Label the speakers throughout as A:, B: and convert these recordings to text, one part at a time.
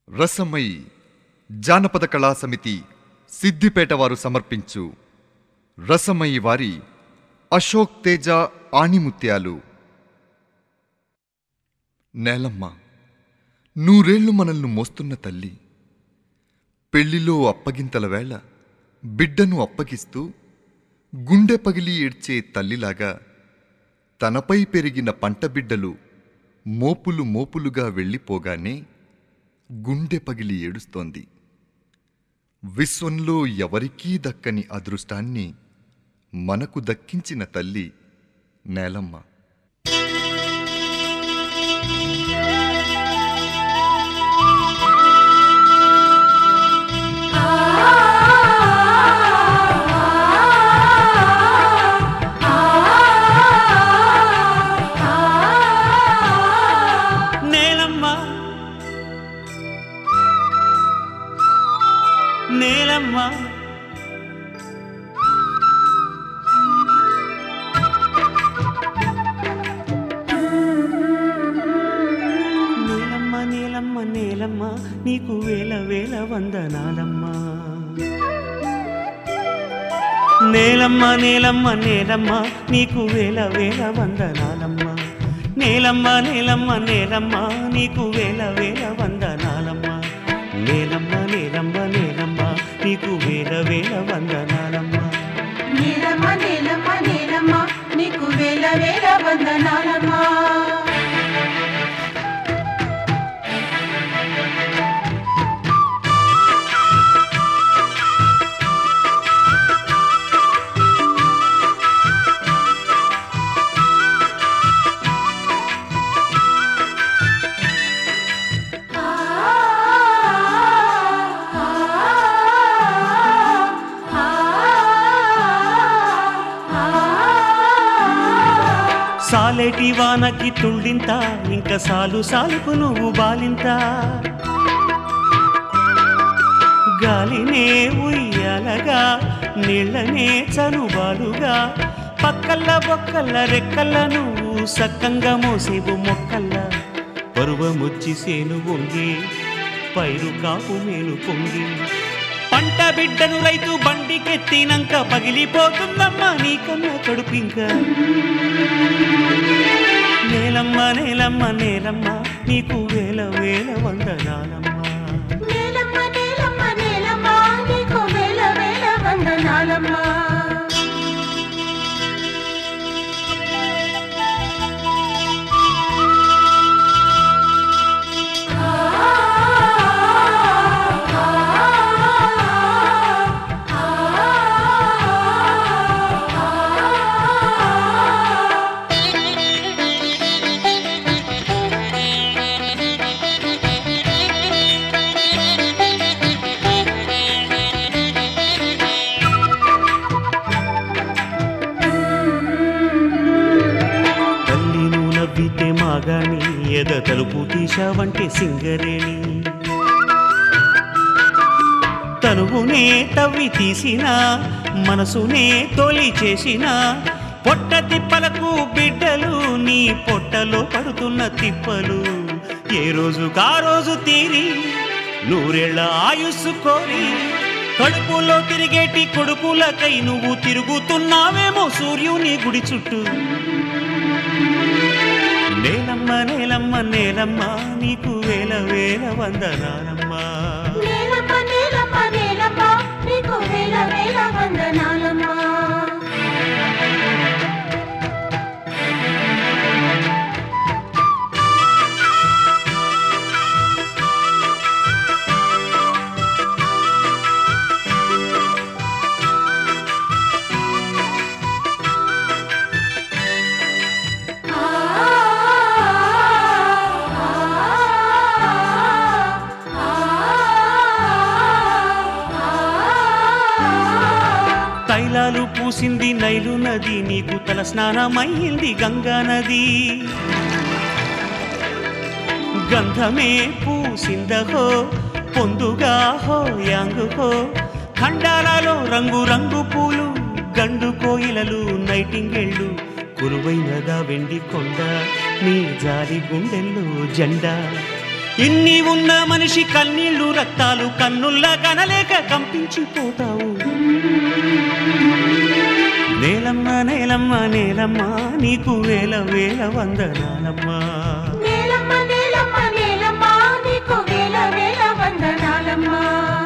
A: రసమయి జానపద కళా సమితి సిద్దిపేట వారు సమర్పించు రసమయి వారి అశోక్ తేజ ఆణిముత్యాలు నేలమ్మ నూరేళ్లు మనల్ని మోస్తున్న తల్లి పెళ్లిలో అప్పగింతల వేళ బిడ్డను అప్పగిస్తూ గుండె పగిలి ఏడ్చే తల్లిలాగా తనపై పెరిగిన పంట బిడ్డలు మోపులు మోపులుగా వెళ్ళిపోగానే గుండె పగిలి ఏడుస్తోంది విశ్వంలో ఎవరికీ దక్కని అదృష్టాన్ని మనకు దక్కించిన తల్లి నేలమ్మ
B: నేలమ్మ నేలమ్మ నేలమ్మ నేలమ్మ నేలమ్మ నీకు వేల వేల వందనాలమ్మ నేలమ్మ నేలమ్మ నేలమ్మ నీకు వేల వేల వందనాలమ్మ నేలమ్మ నేలమ్మ నేలమ్మ నీకు వేల వేల వందనాలమ్మ నేలమ్మ నేలమ్మ నేలమ్మ నీకు వేల వేల వందనాలమ్మ
C: నీలమ్మ నీలమ్మ నీలమ్మ నీకు వేల వేల వందనాలమ్మా
B: సాలేటి వానకి తుళ్ళింత ఇంకా సాలు సాలుకు నువ్వు బాలింత గాలినే ఉయ్యాలగా నీళ్ళనే చనుబాలుగా పక్కల్ల బొక్కల్ల రెక్కల్ల నువ్వు సక్కంగా మోసేవు మొక్కల్ల పరువముచ్చి సేను వంగి పైరు కాపు మేలు పొంగి పంట బిడ్డను రైతు బండికెత్తినంక పగిలిపోతుందమ్మా నీకన్నా కడుపింక నేలమ్మ నేలమ్మ నేలమ్మ నీకు వేల వేల వందనాలమ్మా
C: నీలమ్మ నీలమ్మ నీలమ్మ నీకు వేల వేల వందనాలమ్మా
B: తల్లి నువ్వు నవ్వితే మాగాని ఎద తలుపు తీశావంటే సింగరేణి తనువునే తవ్వి తీసిన మనసునే తొలి చేసిన పొట్ట తిప్పలకు బిడ్డలు నీ పొట్టలో పడుతున్న తిప్పలు ఏ రోజు కా రోజు తీరి నూరేళ్ల ఆయుస్సు కోరి కడుపులో తిరిగేటి కొడుకులకై నువ్వు తిరుగుతున్నావేమో సూర్యుని గుడి చుట్టూ నేలమ్మ నేలమ్మ నేలమ్మ నీకు వేల వేల వందనాలమ్మా
C: నీలమ్మ నీలమ్మ నీలమ్మ నీకు వేల వేల వందనాలమ్మా
B: తైలాలు పూసింది నైలు నది నీకు తల స్నానమయ్యింది గంగా నది గంధమే పూసిందహో పొందుగా హో యాంగు హో ఖండాలలో రంగు రంగు పూలు గండు కోయిలలు నైటింగెళ్ళు కురువైనదా వెండి కొండ నీ జారి గుండెల్లో జెండా ఇన్ని ఉన్న మనిషి కన్నీళ్లు రక్తాలు కన్నుల్లా కనలేక కంపించిపోతావు నేలమ్మ నేలమ్మ నేలమ్మ నీకు వేల వేల వందనాలమ్మా
C: నేలమ్మ నేలమ్మ నేలమ్మ నీకు వేల వేల వందనాలమ్మా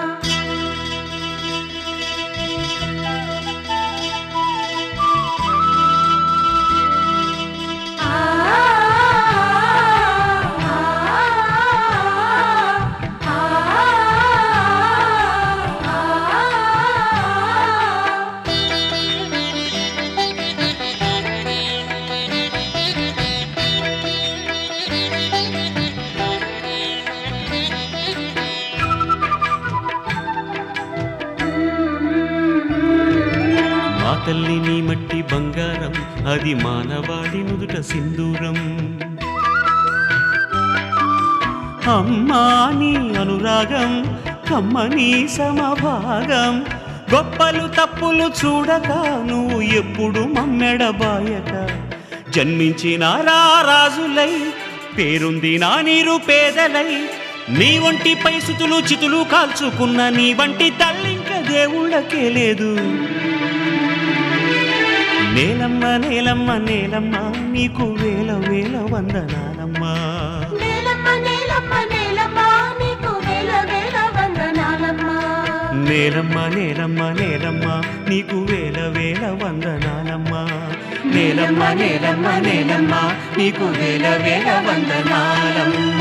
C: ఆ
B: మా తల్లి నీ మట్టి బంగారం అది మానవాడి నుదుట సింధూరం అమ్మా నీ అనురాగం కమ్మని సమభాగం గొప్పలు తప్పులు చూడక నువ్వు ఎప్పుడు మమ్మెడబాయక జన్మించిన రా రాజులై పేరుంది నా నీరు పేదలై నీ వంటి పైసుతులు చితులు కాల్చుకున్న నీ వంటి తల్లింక దేవుళ్ళకే లేదు నేలమ్మ నేలమ్మ నేలమ్మ నీకు వేల వేల వందనాలమ్మా
C: నేలమ్మ నేలమ్మ నేలమ్మ నీకు వేల వేల వందనాలమ్మా
B: నేలమ్మ నేలమ్మ నేలమ్మ నీకు వేల వేల వందనాలమ్మా నేలమ్మ నేలమ్మ నేలమ్మ నీకు వేల వేల వందనాలమ్మ